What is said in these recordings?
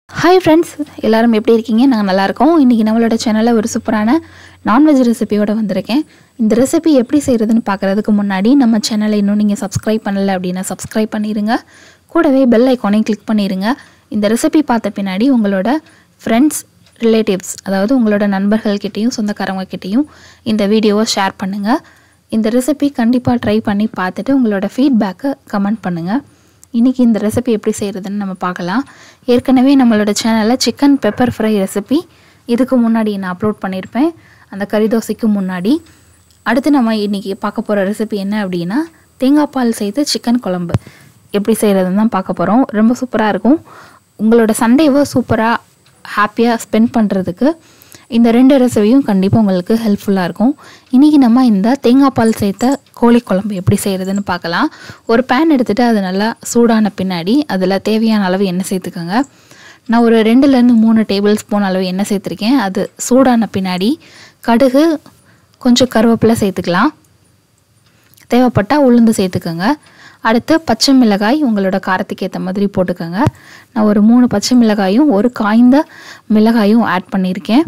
hi friends எல்லாரும் எப்படி இருக்கீங்க நாங்கள் நல்லா இருக்கோம் இன்றைக்கி நம்மளோட சேனலில் ஒரு சூப்பரான நான்வெஜ் ரெசிபியோட வந்திருக்கேன் இந்த ரெசிபி எப்படி செய்கிறதுன்னு பார்க்குறதுக்கு முன்னாடி நம்ம சேனலை இன்னும் நீங்கள் சப்ஸ்கிரைப் பண்ணலை அப்படின்னா சப்ஸ்கிரைப் பண்ணிடுங்க கூடவே பெல் ஐக்கானையும் கிளிக் பண்ணிடுங்க இந்த ரெசிபி பார்த்த பின்னாடி உங்களோட ஃப்ரெண்ட்ஸ் ரிலேட்டிவ்ஸ் அதாவது உங்களோட நண்பர்கள்கிட்டேயும் சொந்தக்காரவங்கக்கிட்டேயும் இந்த வீடியோவை ஷேர் பண்ணுங்கள் இந்த ரெசிபி கண்டிப்பாக ட்ரை பண்ணி பார்த்துட்டு உங்களோட ஃபீட்பேக்கை கமெண்ட் பண்ணுங்கள் இன்றைக்கி இந்த ரெசிபி எப்படி செய்கிறதுன்னு நம்ம பார்க்கலாம் ஏற்கனவே நம்மளோட சேனலில் சிக்கன் பெப்பர் ஃப்ரை ரெசிபி இதுக்கு முன்னாடி நான் அப்லோட் பண்ணியிருப்பேன் அந்த கறி தோசைக்கு முன்னாடி அடுத்து நம்ம இன்றைக்கி பார்க்க போகிற ரெசிபி என்ன அப்படின்னா தேங்காய் பால் செய்து சிக்கன் குழம்பு எப்படி செய்கிறதுன்னு தான் பார்க்க போகிறோம் ரொம்ப சூப்பராக இருக்கும் உங்களோட சண்டேவை சூப்பராக ஹாப்பியாக ஸ்பெண்ட் பண்ணுறதுக்கு இந்த ரெண்டு ரெசிபியும் கண்டிப்பாக உங்களுக்கு ஹெல்ப்ஃபுல்லாக இருக்கும் இன்றைக்கி நம்ம இந்த தேங்காய் பால் சேர்த்த கோழி குழம்பு எப்படி செய்கிறதுன்னு பார்க்கலாம் ஒரு பேன் எடுத்துகிட்டு அது நல்லா சூடான பின்னாடி அதில் தேவையான அளவு எண்ணெய் சேர்த்துக்கோங்க நான் ஒரு ரெண்டுலேருந்து மூணு டேபிள் ஸ்பூன் அளவு எண்ணெய் சேர்த்துருக்கேன் அது சூடான பின்னாடி கடுகு கொஞ்சம் கருவேப்பிலை சேர்த்துக்கலாம் தேவைப்பட்டால் உளுந்து சேர்த்துக்கோங்க அடுத்து பச்சை மிளகாய் உங்களோட காரத்துக்கு ஏற்ற மாதிரி போட்டுக்கோங்க நான் ஒரு மூணு பச்சை மிளகாயும் ஒரு காய்ந்த மிளகாயும் ஆட் பண்ணியிருக்கேன்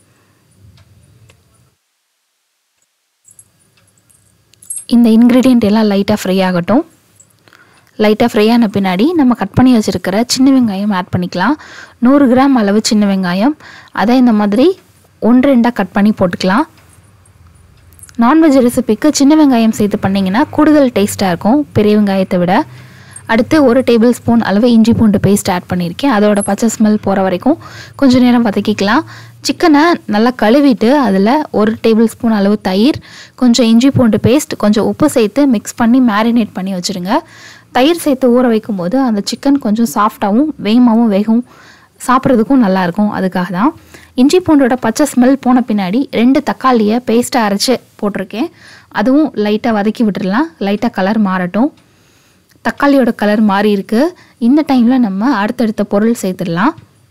இந்த இன்க்ரீடியண்ட் எல்லாம் லைட்டாக ஃப்ரை ஆகட்டும் லைட்டாக ஃப்ரை ஆன பின்னாடி நம்ம கட் பண்ணி வச்சுருக்கிற சின்ன வெங்காயம் ஆட் பண்ணிக்கலாம் நூறு கிராம் அளவு சின்ன வெங்காயம் அதை இந்த மாதிரி ஒன்று ரெண்டாக கட் பண்ணி போட்டுக்கலாம் நான்வெஜ் ரெசிபிக்கு சின்ன வெங்காயம் சேர்த்து பண்ணிங்கன்னா கூடுதல் டேஸ்ட்டாக இருக்கும் பெரிய வெங்காயத்தை விட அடுத்து ஒரு டேபிள் ஸ்பூன் அளவு இஞ்சி பூண்டு பேஸ்ட் ஆட் பண்ணியிருக்கேன் அதோட பச்சை ஸ்மெல் போகிற வரைக்கும் கொஞ்சம் நேரம் வதக்கிக்கலாம் சிக்கனை நல்லா கழுவிட்டு அதில் ஒரு டேபிள் ஸ்பூன் அளவு தயிர் கொஞ்சம் இஞ்சி பூண்டு பேஸ்ட் கொஞ்சம் உப்பு சேர்த்து மிக்ஸ் பண்ணி மேரினேட் பண்ணி வச்சுருங்க தயிர் சேர்த்து ஊற வைக்கும் போது அந்த சிக்கன் கொஞ்சம் சாஃப்டாகவும் வேகமாகவும் வேகும் சாப்பிட்றதுக்கும் நல்லாயிருக்கும் அதுக்காக தான் இஞ்சி பூண்டோட பச்சை ஸ்மெல் போன பின்னாடி ரெண்டு தக்காளியை பேஸ்ட்டை அரைச்சி போட்டிருக்கேன் அதுவும் லைட்டாக வதக்கி விட்டுடலாம் லைட்டாக கலர் மாறட்டும் தக்காளியோட கலர் மாறி இருக்கு இந்த டைமில் நம்ம அடுத்தடுத்த பொருள் சேர்த்துடலாம்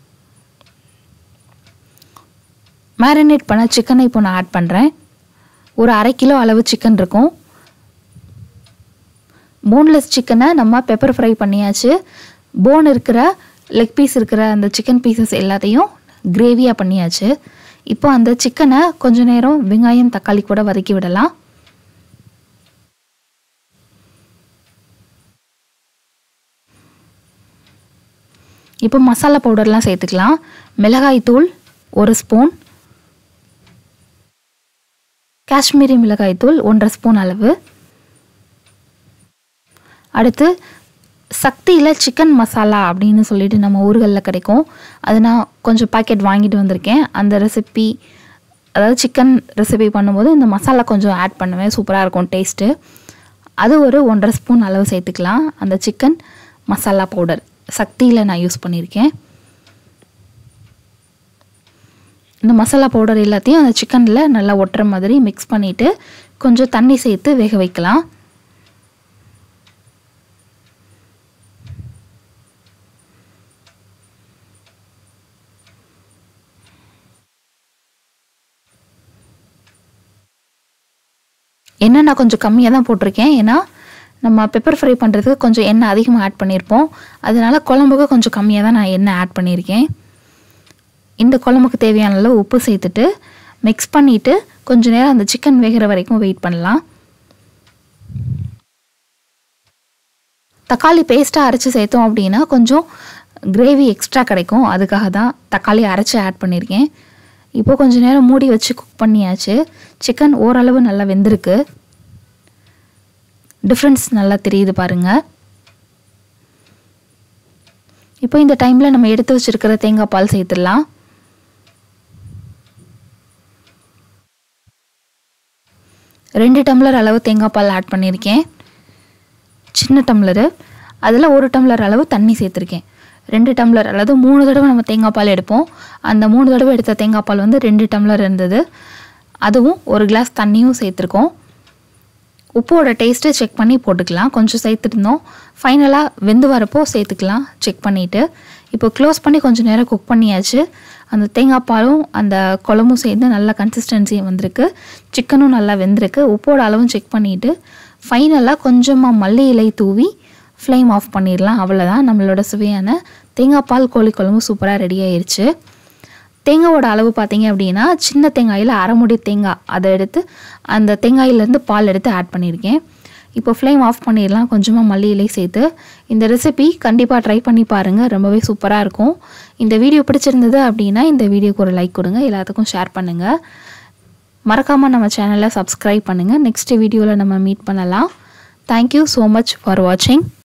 மேரினேட் பண்ண சிக்கனை இப்போ நான் ஆட் பண்ணுறேன் ஒரு அரை கிலோ அளவு சிக்கன் இருக்கும் போன்லெஸ் சிக்கனை நம்ம பெப்பர் ஃப்ரை பண்ணியாச்சு போன் இருக்கிற லெக் பீஸ் இருக்கிற அந்த சிக்கன் பீசஸ் எல்லாத்தையும் கிரேவியாக பண்ணியாச்சு இப்போ அந்த சிக்கனை கொஞ்ச நேரம் வெங்காயம் தக்காளி கூட வதக்கி விடலாம் இப்போ மசாலா பவுடர்லாம் சேர்த்துக்கலாம் மிளகாய் தூள் ஒரு ஸ்பூன் காஷ்மீரி மிளகாய் தூள் ஒன்றரை ஸ்பூன் அளவு அடுத்து சக்தியில் சிக்கன் மசாலா அப்படின்னு சொல்லிட்டு நம்ம ஊர்களில் கிடைக்கும் அது நான் கொஞ்சம் பாக்கெட் வாங்கிட்டு வந்திருக்கேன் அந்த ரெசிபி அதாவது சிக்கன் ரெசிபி பண்ணும்போது இந்த மசாலா கொஞ்சம் ஆட் பண்ணுவேன் சூப்பராக இருக்கும் டேஸ்ட்டு அது ஒரு ஒன்றரை ஸ்பூன் அளவு சேர்த்துக்கலாம் அந்த சிக்கன் மசாலா பவுடர் சக்தியில் நான் யூஸ் பண்ணியிருக்கேன் இந்த மசாலா பவுடர் எல்லாத்தையும் அந்த சிக்கனில் நல்லா ஒட்டுற மாதிரி மிக்ஸ் பண்ணிவிட்டு கொஞ்சம் தண்ணி சேர்த்து வேக வைக்கலாம் எண்ணெய் நான் கொஞ்சம் கம்மியாக தான் போட்டிருக்கேன் ஏன்னா நம்ம பெப்பர் ஃப்ரை பண்ணுறதுக்கு கொஞ்சம் எண்ணெய் அதிகமாக ஆட் பண்ணியிருப்போம் அதனால குழம்புக்கு கொஞ்சம் கம்மியாக தான் நான் எண்ணெய் ஆட் பண்ணியிருக்கேன் இந்த குழம்புக்கு தேவையான அளவு உப்பு சேர்த்துட்டு மிக்ஸ் பண்ணிவிட்டு கொஞ்சம் நேரம் அந்த சிக்கன் வேகிற வரைக்கும் வெயிட் பண்ணலாம் தக்காளி பேஸ்ட்டாக அரைச்சி சேர்த்தோம் அப்படின்னா கொஞ்சம் கிரேவி எக்ஸ்ட்ரா கிடைக்கும் அதுக்காக தான் தக்காளி அரைச்சி ஆட் பண்ணியிருக்கேன் இப்போ கொஞ்சம் நேரம் மூடி வச்சு குக் பண்ணியாச்சு சிக்கன் ஓரளவு நல்லா வெந்திருக்கு டிஃப்ரென்ஸ் நல்லா தெரியுது பாருங்கள் இப்போ இந்த டைமில் நம்ம எடுத்து வச்சுருக்கிற தேங்காய் பால் சேர்த்துடலாம் ரெண்டு டம்ளர் அளவு தேங்காய் பால் ஆட் பண்ணியிருக்கேன் சின்ன டம்ளரு அதில் ஒரு டம்ளர் அளவு தண்ணி சேர்த்துருக்கேன் ரெண்டு டம்ளர் அதாவது மூணு தடவை நம்ம தேங்காய் பால் எடுப்போம் அந்த மூணு தடவை எடுத்த தேங்காய் பால் வந்து ரெண்டு டம்ளர் இருந்தது அதுவும் ஒரு கிளாஸ் தண்ணியும் சேர்த்துருக்கோம் உப்போட டேஸ்ட்டு செக் பண்ணி போட்டுக்கலாம் கொஞ்சம் சேர்த்துருந்தோம் ஃபைனலாக வெந்து வரப்போ சேர்த்துக்கலாம் செக் பண்ணிவிட்டு இப்போ க்ளோஸ் பண்ணி கொஞ்சம் நேரம் குக் பண்ணியாச்சு அந்த தேங்காய் பாலும் அந்த குழம்பும் சேர்ந்து நல்ல கன்சிஸ்டன்சி வந்திருக்கு சிக்கனும் நல்லா வெந்திருக்கு உப்போட அளவும் செக் பண்ணிவிட்டு ஃபைனலாக கொஞ்சமாக மல்லி இலை தூவி ஃப்ளேம் ஆஃப் பண்ணிடலாம் அவ்வளோதான் நம்மளோட சுவையான தேங்காய் பால் கோழி குழம்பு சூப்பராக ரெடி ஆயிருச்சு தேங்காவோட அளவு பார்த்தீங்க அப்படின்னா சின்ன தேங்காயில் அரை முடி தேங்காய் அதை எடுத்து அந்த தேங்காயிலேருந்து பால் எடுத்து ஆட் பண்ணியிருக்கேன் இப்போ ஃப்ளேம் ஆஃப் பண்ணிடலாம் கொஞ்சமாக மல்லி இலை சேர்த்து இந்த ரெசிபி கண்டிப்பாக ட்ரை பண்ணி பாருங்கள் ரொம்பவே சூப்பராக இருக்கும் இந்த வீடியோ பிடிச்சிருந்தது அப்படின்னா இந்த வீடியோக்கு ஒரு லைக் கொடுங்க எல்லாத்துக்கும் ஷேர் பண்ணுங்கள் மறக்காமல் நம்ம சேனலை சப்ஸ்கிரைப் பண்ணுங்கள் நெக்ஸ்ட் வீடியோவில் நம்ம மீட் பண்ணலாம் தேங்க்யூ ஸோ மச் ஃபார் வாட்சிங்